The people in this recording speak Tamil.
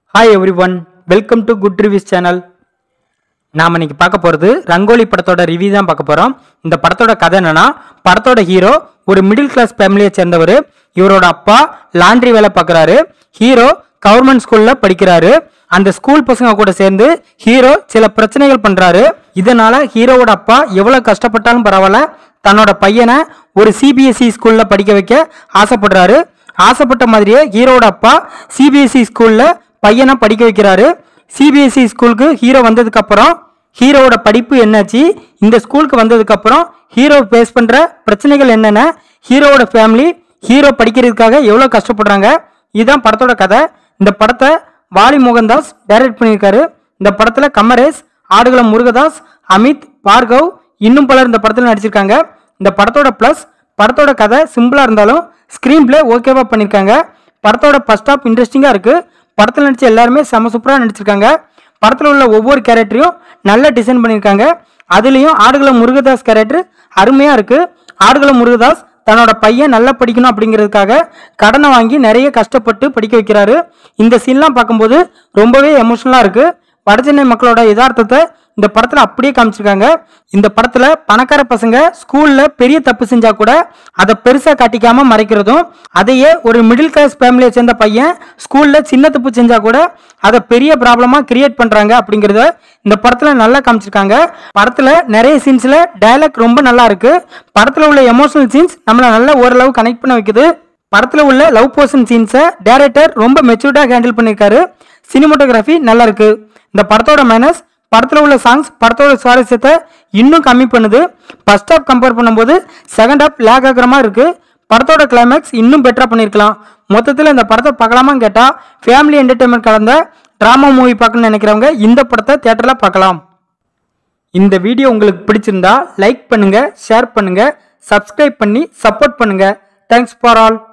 hi everyone welcome to good reviews channel நாம் இன்னைக்கு பார்க்க போகிறது ரங்கோலி படத்தோட ரிவ்யூ தான் பார்க்க போகிறோம் இந்த படத்தோட கதை என்னன்னா படத்தோட ஹீரோ ஒரு மிடில் கிளாஸ் ஃபேமிலியை சேர்ந்தவர் இவரோட அப்பா லாண்ட்ரி வேலை பார்க்குறாரு ஹீரோ கவர்மெண்ட் ஸ்கூலில் படிக்கிறாரு அந்த ஸ்கூல் பசங்க கூட சேர்ந்து ஹீரோ சில பிரச்சனைகள் பண்ணுறாரு இதனால ஹீரோவோட அப்பா எவ்வளோ கஷ்டப்பட்டாலும் பரவாயில்ல தன்னோட பையனை ஒரு சிபிஎஸ்இ ஸ்கூலில் படிக்க வைக்க ஆசைப்படுறாரு ஆசைப்பட்ட மாதிரியே ஹீரோவோட அப்பா சிபிஎஸ்இ ஸ்கூல்ல பையனை படிக்க வைக்கிறாரு சிபிஎஸ்இ ஸ்கூலுக்கு ஹீரோ வந்ததுக்கு அப்புறம் ஹீரோவோட படிப்பு என்னாச்சு இந்த ஸ்கூலுக்கு வந்ததுக்கு அப்புறம் ஹீரோ ஃபேஸ் பண்ற பிரச்சனைகள் என்னென்ன ஹீரோவோட ஃபேமிலி ஹீரோ படிக்கிறதுக்காக எவ்வளோ கஷ்டப்படுறாங்க இதுதான் படத்தோட கதை இந்த படத்தை வாலி மோகன்தாஸ் டைரக்ட் பண்ணியிருக்காரு இந்த படத்தில் கமரேஷ் ஆடுகளம் முருகதாஸ் அமித் பார்கவ் இன்னும் பலர் இந்த படத்தில் நடிச்சிருக்காங்க இந்த படத்தோட ப்ளஸ் படத்தோட கதை சிம்பிளாக இருந்தாலும் ஸ்க்ரீன் பிளே ஓகேவா பண்ணியிருக்காங்க படத்தோட ஃபர்ஸ்ட் ஆஃப் இன்ட்ரெஸ்டிங்காக இருக்குது படத்தில் நடிச்ச எல்லாருமே செம சூப்பராக நடிச்சிருக்காங்க படத்தில் உள்ள ஒவ்வொரு கேரக்டரையும் நல்ல டிசைன் பண்ணியிருக்காங்க அதுலேயும் ஆடுகளம் முருகதாஸ் கேரக்டர் அருமையாக இருக்குது ஆடுகளம் முருகதாஸ் தன்னோட பையன் நல்லா படிக்கணும் அப்படிங்கிறதுக்காக கடனை வாங்கி நிறைய கஷ்டப்பட்டு படிக்க வைக்கிறாரு இந்த சீன்லாம் பார்க்கும்போது ரொம்பவே எமோஷனலாக இருக்குது வடசென்னை மக்களோட யதார்த்தத்தை இந்த படத்துல அப்படியே காமிச்சிருக்காங்க இந்த படத்துல பணக்கார பசங்க ஸ்கூல்ல பெரிய தப்பு செஞ்சா கூட அதை பெருசா காட்டிக்காம மறைக்கிறதும் அதையே ஒரு மிடில் கிளாஸ் ஃபேமிலியை சேர்ந்த பையன் ஸ்கூல்ல சின்ன தப்பு செஞ்சா கூட அதை பெரிய ப்ராப்ளமா கிரியேட் பண்றாங்க அப்படிங்கறத இந்த படத்துல நல்லா காமிச்சிருக்காங்க படத்துல நிறைய சீன்ஸ்ல டயலாக் ரொம்ப நல்லா இருக்கு படத்துல உள்ள எமோஷனல் சீன்ஸ் நம்மளை நல்லா ஓரளவு கனெக்ட் பண்ண வைக்குது படத்துல உள்ள லவ் போர்ஷன் சீன்ஸை டேரக்டர் ரொம்ப மெச்சூர்டாக ஹேண்டில் பண்ணியிருக்காரு சினிமோட்டோகிராஃபி நல்லா இருக்கு இந்த படத்தோட மைனஸ் படத்தில் உள்ள சாங்ஸ் படத்தோட சுவாரஸ்யத்தை இன்னும் கம்மி பண்ணுது ஃபர்ஸ்ட் ஹாப் கம்பேர் பண்ணும்போது செகண்ட் ஹாப் லேக் ஆகிற மாதிரி இருக்கு படத்தோட கிளைமேக்ஸ் இன்னும் பெட்டராக பண்ணியிருக்கலாம் மொத்தத்தில் இந்த படத்தை பார்க்கலாமான்னு கேட்டால் ஃபேமிலி என்டர்டைன்மெண்ட் கலந்த ட்ராமா மூவி பார்க்கணும்னு நினைக்கிறவங்க இந்த படத்தை தேட்டரில் பார்க்கலாம் இந்த வீடியோ உங்களுக்கு பிடிச்சிருந்தா லைக் பண்ணுங்க ஷேர் பண்ணுங்க சப்ஸ்கிரைப் பண்ணி சப்போர்ட் பண்ணுங்க தேங்க்ஸ் ஃபார் ஆல்